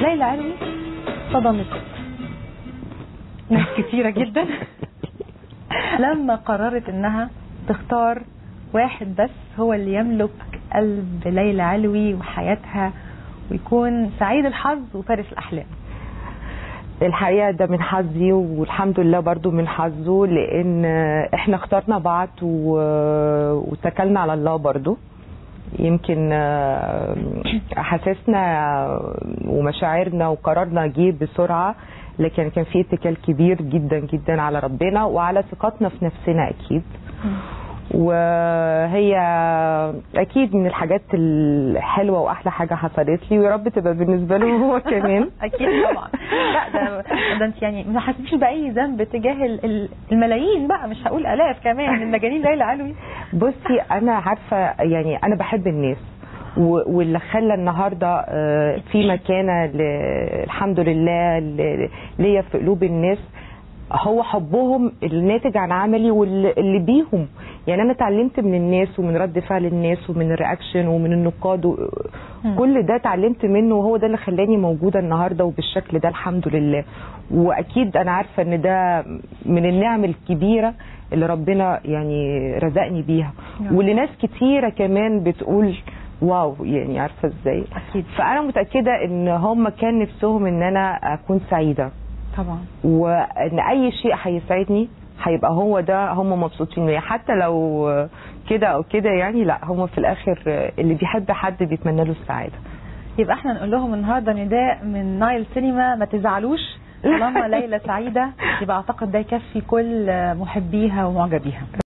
ليلى علوي صدمت ناس كتيرة جدا لما قررت انها تختار واحد بس هو اللي يملك قلب ليلى علوي وحياتها ويكون سعيد الحظ وفارس الاحلام الحقيقه ده من حظي والحمد لله برضو من حظه لان احنا اخترنا بعض و- واتكلنا على الله برضو يمكن آه، حسسنا ومشاعرنا وقرارنا جه بسرعه لكن كان في اتكال كبير جدا جدا على ربنا وعلى ثقتنا في نفسنا اكيد وهي اكيد من الحاجات الحلوه واحلى حاجه حصلت لي ويا رب تبقى بالنسبه له هو كمان اكيد طبعا لا ده ده انت يعني ما حسيتيش باي ذنب تجاه ال- ال- الملايين بقى مش هقول الاف كمان من مجانين ليلى علوي بصي انا عارفه يعني انا بحب الناس و- واللي خلى النهارده آه، في مكانه ل- الحمد لله ل- ليا في قلوب الناس هو حبهم الناتج عن عملي واللي بيهم يعني انا اتعلمت من الناس ومن رد فعل الناس ومن الرياكشن ومن النقاد و- مم. كل ده اتعلمت منه وهو ده اللي خلاني موجوده النهارده وبالشكل ده الحمد لله واكيد انا عارفه ان ده من النعم الكبيره اللي ربنا يعني رزقني بيها نعم. واللي ناس كتيره كمان بتقول واو يعني عارفه ازاي اكيد فانا متاكده ان هم كان نفسهم ان انا اكون سعيده طبعا وان اي شيء هيسعدني هيبقى هو ده هم مبسوطين بيه حتى لو كده او كده يعني لا هم في الاخر اللي بيحب حد بيتمنى له السعاده يبقى احنا نقول لهم النهارده نداء من نايل سينما ما تزعلوش طالما ليلى سعيده يبقى اعتقد ده يكفي كل محبيها ومعجبيها